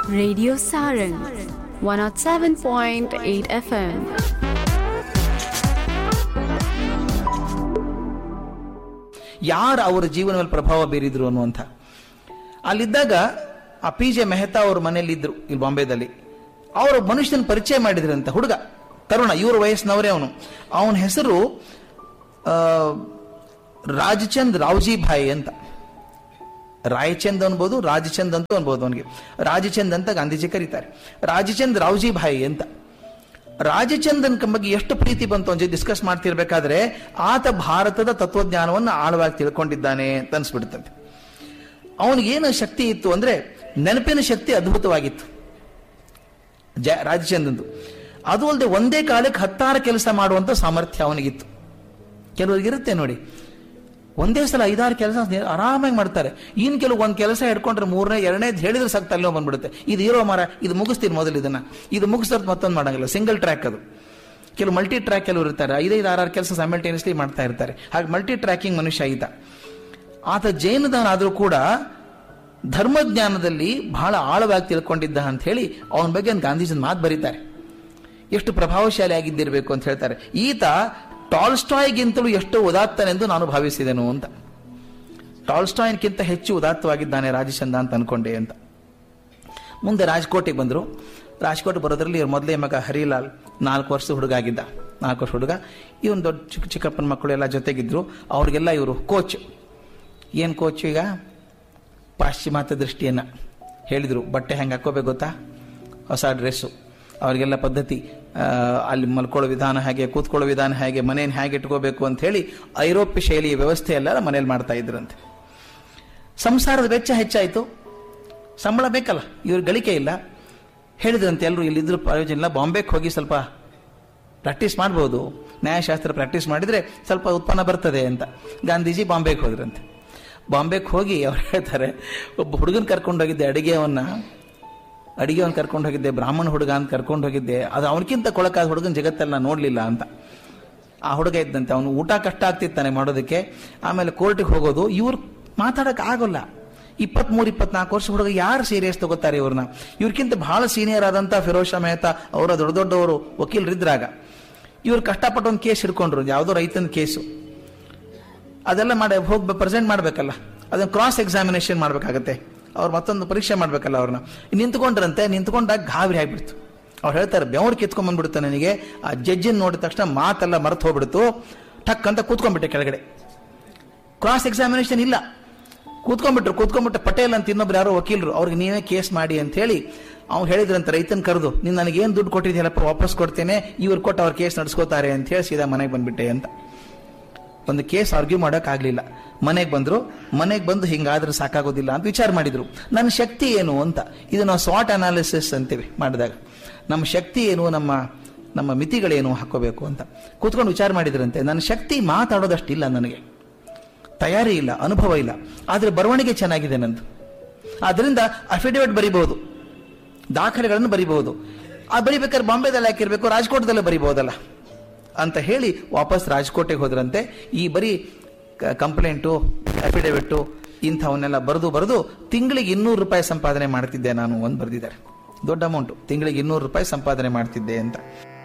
Radio Sarang 107.8 FM. ಯಾರು ಅವರ ಜೀವನ ಮೇಲೆ ಪ್ರಭಾವ ಬೀರಿದ್ರು ಅನ್ನುವಂಥ ಅಲ್ಲಿದ್ದಾಗ ಆ ಪಿ ಜೆ ಮೆಹ್ತಾ ಅವ್ರ ಮನೆಯಲ್ಲಿ ಇದ್ರು ಇಲ್ಲಿ ಬಾಂಬೆದಲ್ಲಿ ಅವರು ಮನುಷ್ಯನ ಪರಿಚಯ ಮಾಡಿದ್ರಂತ ಹುಡುಗ ತರುಣ ಇವ್ರ ವಯಸ್ಸಿನವರೇ ಅವನು ಅವನ ಹೆಸರು ಆ, ರಾಜಚಂದ್ ರಾವ್ಜಿ ಭಾಯ್ ಅಂತ ರಾಯಚಂದ್ ಅನ್ಬೋದು ರಾಜಚಂದ್ ಅಂತ ಅನ್ಬೋದು ಅವನಿಗೆ ರಾಜಚಂದ್ ಅಂತ ಗಾಂಧೀಜಿ ಕರೀತಾರೆ ರಾಜಚಂದ್ ರಾವ್ಜಿ ಭಾಯ್ ಅಂತ ರಾಜಚಂದನ್ ಬಗ್ಗೆ ಎಷ್ಟು ಪ್ರೀತಿ ಬಂತು ಅಂತ ಡಿಸ್ಕಸ್ ಮಾಡ್ತಿರ್ಬೇಕಾದ್ರೆ ಆತ ಭಾರತದ ತತ್ವಜ್ಞಾನವನ್ನು ಆಳವಾಗಿ ತಿಳ್ಕೊಂಡಿದ್ದಾನೆ ಅಂತ ಅನ್ಸ್ಬಿಡ್ತದೆ ಅವನಿಗೇನು ಶಕ್ತಿ ಇತ್ತು ಅಂದ್ರೆ ನೆನಪಿನ ಶಕ್ತಿ ಅದ್ಭುತವಾಗಿತ್ತು ಜ ರಾಜಚಂದ್ರನ್ದು ಅದು ಅಲ್ಲದೆ ಒಂದೇ ಕಾಲಕ್ಕೆ ಹತ್ತಾರು ಕೆಲಸ ಮಾಡುವಂತ ಸಾಮರ್ಥ್ಯ ಅವನಿಗಿತ್ತು ಕೆಲವರಿಗಿರುತ್ತೆ ನೋಡಿ ಒಂದೇ ಸಲ ಐದಾರು ಕೆಲಸ ಆರಾಮಾಗಿ ಮಾಡ್ತಾರೆ ಇನ್ ಕೆಲವು ಒಂದು ಕೆಲಸ ಹಿಡ್ಕೊಂಡ್ರೆ ಮೂರನೇ ಎರಡನೇದು ಹೇಳಿದ್ರೆ ಸಾಕು ತಲೆನೋವು ಬಂದ್ಬಿಡುತ್ತೆ ಇದು ಇರೋ ಮರ ಇದು ಮುಗಿಸ್ತೀನಿ ಮೊದಲು ಇದನ್ನ ಇದು ಮುಗಿಸೋದು ಮತ್ತೊಂದು ಮಾಡಂಗಿಲ್ಲ ಸಿಂಗಲ್ ಟ್ರ್ಯಾಕ್ ಅದು ಕೆಲವು ಮಲ್ಟಿ ಟ್ರ್ಯಾಕ್ ಕೆಲವರು ಇರ್ತಾರೆ ಐದೈದು ಆರಾರು ಕೆಲಸ ಸೈಮಲ್ಟೇನಿಯಸ್ಲಿ ಮಾಡ್ತಾ ಇರ್ತಾರೆ ಹಾಗೆ ಮಲ್ಟಿ ಟ್ರ್ಯಾಕಿಂಗ್ ಮನುಷ್ಯ ಈತ ಆತ ಜೈನದವನಾದರೂ ಕೂಡ ಧರ್ಮಜ್ಞಾನದಲ್ಲಿ ಬಹಳ ಆಳವಾಗಿ ತಿಳ್ಕೊಂಡಿದ್ದ ಅಂತ ಹೇಳಿ ಅವನ ಬಗ್ಗೆ ಒಂದು ಗಾಂಧೀಜನ್ ಮಾತು ಬರೀತಾರೆ ಎಷ್ಟು ಪ್ರಭಾವಶಾಲಿ ಆಗಿದ್ದಿರಬೇಕು ಅಂತ ಹೇಳ್ತಾರೆ ಈತ ಟಾಲ್ಸ್ಟಾಯ್ಗಿಂತಲೂ ಎಷ್ಟು ಉದಾತ್ತನೆಂದು ನಾನು ಭಾವಿಸಿದೆನು ಅಂತ ಟಾಲ್ಸ್ಟಾಯ್ಗಿಂತ ಹೆಚ್ಚು ಉದಾತ್ತವಾಗಿದ್ದಾನೆ ರಾಜಚಂದ ಅಂತ ಅನ್ಕೊಂಡೆ ಅಂತ ಮುಂದೆ ರಾಜ್ಕೋಟಿಗೆ ಬಂದರು ರಾಜ್ಕೋಟ್ ಬರೋದ್ರಲ್ಲಿ ಇವ್ರ ಮೊದಲೇ ಮಗ ಹರಿಲಾಲ್ ನಾಲ್ಕು ವರ್ಷ ಹುಡುಗ ಆಗಿದ್ದ ನಾಲ್ಕು ವರ್ಷ ಹುಡುಗ ಇವನ್ ದೊಡ್ಡ ಚಿಕ್ಕ ಚಿಕ್ಕಪ್ಪನ ಮಕ್ಕಳು ಎಲ್ಲ ಜೊತೆಗಿದ್ರು ಅವ್ರಿಗೆಲ್ಲ ಇವರು ಕೋಚ್ ಏನು ಕೋಚ್ ಈಗ ಪಾಶ್ಚಿಮಾತ್ಯ ದೃಷ್ಟಿಯನ್ನ ಹೇಳಿದ್ರು ಬಟ್ಟೆ ಹೆಂಗೆ ಹಾಕೋಬೇಕು ಗೊತ್ತಾ ಹೊಸ ಡ್ರೆಸ್ಸು ಅವರಿಗೆಲ್ಲ ಪದ್ಧತಿ ಆ, ಅಲ್ಲಿ ಮಲ್ಕೊಳ್ಳೋ ವಿಧಾನ ಹೇಗೆ ಕೂತ್ಕೊಳ್ಳೋ ವಿಧಾನ ಹೇಗೆ ಮನೇನ ಹೇಗೆ ಇಟ್ಕೋಬೇಕು ಅಂತ ಹೇಳಿ ಐರೋಪ್ಯ ಶೈಲಿಯ ವ್ಯವಸ್ಥೆ ಎಲ್ಲ ಮನೇಲಿ ಮಾಡ್ತಾ ಇದ್ರಂತೆ ಸಂಸಾರದ ವೆಚ್ಚ ಹೆಚ್ಚಾಯಿತು ಸಂಬಳ ಬೇಕಲ್ಲ ಇವ್ರ ಗಳಿಕೆ ಇಲ್ಲ ಹೇಳಿದ್ರಂತೆ ಎಲ್ಲರೂ ಇಲ್ಲಿದ್ರು ಪ್ರಯೋಜನ ಇಲ್ಲ ಬಾಂಬೆಗೆ ಹೋಗಿ ಸ್ವಲ್ಪ ಪ್ರಾಕ್ಟೀಸ್ ಮಾಡ್ಬೋದು ನ್ಯಾಯಶಾಸ್ತ್ರ ಪ್ರಾಕ್ಟೀಸ್ ಮಾಡಿದ್ರೆ ಸ್ವಲ್ಪ ಉತ್ಪನ್ನ ಬರ್ತದೆ ಅಂತ ಗಾಂಧೀಜಿ ಬಾಂಬೆಗೆ ಹೋದ್ರಂತೆ ಬಾಂಬೆಗೆ ಹೋಗಿ ಅವ್ರು ಹೇಳ್ತಾರೆ ಒಬ್ಬ ಹುಡುಗನ ಕರ್ಕೊಂಡು ಹೋಗಿದ್ದೆ ಅಡಿಗೆಯವನ್ನ ಅಡಿಗೆವನ್ನ ಕರ್ಕೊಂಡು ಹೋಗಿದ್ದೆ ಬ್ರಾಹ್ಮಣ ಹುಡುಗ ಅಂತ ಕರ್ಕೊಂಡು ಹೋಗಿದ್ದೆ ಅದು ಅವನಕ್ಕಿಂತ ಕೊಳಕಾದ ಹುಡುಗನ ಜಗತ್ತೆಲ್ಲ ನೋಡ್ಲಿಲ್ಲ ಅಂತ ಆ ಹುಡುಗ ಇದ್ದಂತೆ ಅವನು ಊಟ ಕಷ್ಟ ಆಗ್ತಿತ್ತಾನೆ ಮಾಡೋದಕ್ಕೆ ಆಮೇಲೆ ಕೋರ್ಟಿಗೆ ಹೋಗೋದು ಇವ್ರು ಮಾತಾಡಕ್ ಆಗೋಲ್ಲ ಇಪ್ಪತ್ಮೂರು ಇಪ್ಪತ್ನಾಲ್ಕು ವರ್ಷ ಹುಡುಗ ಯಾರು ಸೀರಿಯಸ್ ತಗೋತಾರೆ ಇವ್ರನ್ನ ಇವ್ರಕ್ಕಿಂತ ಬಹಳ ಸೀನಿಯರ್ ಆದಂತ ಫಿರೋಜ್ ಶಾ ಮೆಹ್ತಾ ಅವರ ದೊಡ್ಡ ದೊಡ್ಡವರು ವಕೀಲರಿದ್ರಾಗ ಇವ್ರು ಕಷ್ಟಪಟ್ಟು ಒಂದು ಕೇಸ್ ಹಿಡ್ಕೊಂಡ್ರು ಯಾವುದೋ ರೈತನ ಕೇಸು ಅದೆಲ್ಲ ಮಾಡಿ ಹೋಗಿ ಪ್ರೆಸೆಂಟ್ ಮಾಡಬೇಕಲ್ಲ ಅದನ್ನ ಕ್ರಾಸ್ ಎಕ್ಸಾಮಿನೇಷನ್ ಮಾಡಬೇಕಾಗತ್ತೆ ಅವ್ರು ಮತ್ತೊಂದು ಪರೀಕ್ಷೆ ಮಾಡಬೇಕಲ್ಲ ಅವ್ರನ್ನ ನಿಂತ್ಕೊಂಡ್ರಂತೆ ನಿಂತ್ಕೊಂಡಾಗ ಗಾಬರಿ ಆಗ್ಬಿಡ್ತು ಅವ್ರು ಹೇಳ್ತಾರೆ ಬೆವರು ಕಿತ್ಕೊಂಡ್ ಬಂದ್ಬಿಡುತ್ತೆ ನನಗೆ ಆ ಜಡ್ಜಿನ ನೋಡಿದ ತಕ್ಷಣ ಮಾತೆಲ್ಲ ಮರೆತು ಹೋಗ್ಬಿಡ್ತು ಟಕ್ ಅಂತ ಕೂತ್ಕೊಂಡ್ಬಿಟ್ಟೆ ಕೆಳಗಡೆ ಕ್ರಾಸ್ ಎಕ್ಸಾಮಿನೇಷನ್ ಇಲ್ಲ ಕೂತ್ಕೊಂಡ್ಬಿಟ್ರು ಕೂತ್ಕೊಂಡ್ಬಿಟ್ಟು ಪಟೇಲ್ ಅಂತ ಇನ್ನೊಬ್ರು ಯಾರೋ ವಕೀಲರು ಅವ್ರಿಗೆ ನೀವೇ ಕೇಸ್ ಮಾಡಿ ಅಂತ ಹೇಳಿ ಅವ್ನು ಹೇಳಿದ್ರಂತ ರೈತನ್ ಕರೆದು ನೀನು ನನಗೆ ಏನು ದುಡ್ಡು ಕೊಟ್ಟಿದ್ಯಲ್ಲಪ್ಪ ವಾಪಸ್ ಕೊಡ್ತೇನೆ ಇವ್ರು ಕೊಟ್ಟು ಅವ್ರ ಕೇಸ್ ನಡೆಸ್ಕೋತಾರೆ ಅಂತ ಹೇಳಿ ಸೀದಾ ಮನೆಗೆ ಬಂದ್ಬಿಟ್ಟೆ ಅಂತ ಒಂದು ಕೇಸ್ ಆರ್ಗ್ಯೂ ಮಾಡಕ್ ಆಗ್ಲಿಲ್ಲ ಮನೆಗೆ ಬಂದ್ರು ಮನೆಗೆ ಬಂದು ಹಿಂಗಾದ್ರೆ ಸಾಕಾಗೋದಿಲ್ಲ ಅಂತ ವಿಚಾರ ಮಾಡಿದ್ರು ನನ್ನ ಶಕ್ತಿ ಏನು ಅಂತ ಇದು ನಾವು ಸಾಟ್ ಅನಾಲಿಸಿಸ್ ಅಂತೀವಿ ಮಾಡಿದಾಗ ನಮ್ಮ ಶಕ್ತಿ ಏನು ನಮ್ಮ ನಮ್ಮ ಮಿತಿಗಳೇನು ಹಾಕೋಬೇಕು ಅಂತ ಕೂತ್ಕೊಂಡು ವಿಚಾರ ಮಾಡಿದ್ರಂತೆ ನನ್ನ ಶಕ್ತಿ ಮಾತಾಡೋದಷ್ಟಿಲ್ಲ ನನಗೆ ತಯಾರಿ ಇಲ್ಲ ಅನುಭವ ಇಲ್ಲ ಆದ್ರೆ ಬರವಣಿಗೆ ಚೆನ್ನಾಗಿದೆ ನಂದು ಆದ್ರಿಂದ ಅಫಿಡೇವಿಟ್ ಬರಿಬಹುದು ದಾಖಲೆಗಳನ್ನು ಬರಿಬಹುದು ಆ ಬರಿಬೇಕಾದ್ರೆ ಬಾಂಬೆದಲ್ಲಿ ಹಾಕಿರ್ಬೇಕು ರಾಜ್ಕೋಟದಲ್ಲೇ ಬರಿಬಹುದಲ್ಲ ಅಂತ ಹೇಳಿ ವಾಪಸ್ ರಾಜ್ಕೋಟೆಗೆ ಹೋದ್ರಂತೆ ಈ ಬರೀ ಕಂಪ್ಲೇಂಟು ಅಫಿಡೇವಿಟ್ಟು ಇಂಥವನ್ನೆಲ್ಲ ಬರೆದು ಬರೆದು ತಿಂಗಳಿಗೆ ಇನ್ನೂರು ರೂಪಾಯಿ ಸಂಪಾದನೆ ಮಾಡ್ತಿದ್ದೆ ನಾನು ಒಂದು ಬರೆದಿದ್ದಾರೆ ದೊಡ್ಡ ಅಮೌಂಟು ತಿಂಗಳಿಗೆ ಇನ್ನೂರು ರೂಪಾಯಿ ಸಂಪಾದನೆ ಮಾಡ್ತಿದ್ದೆ ಅಂತ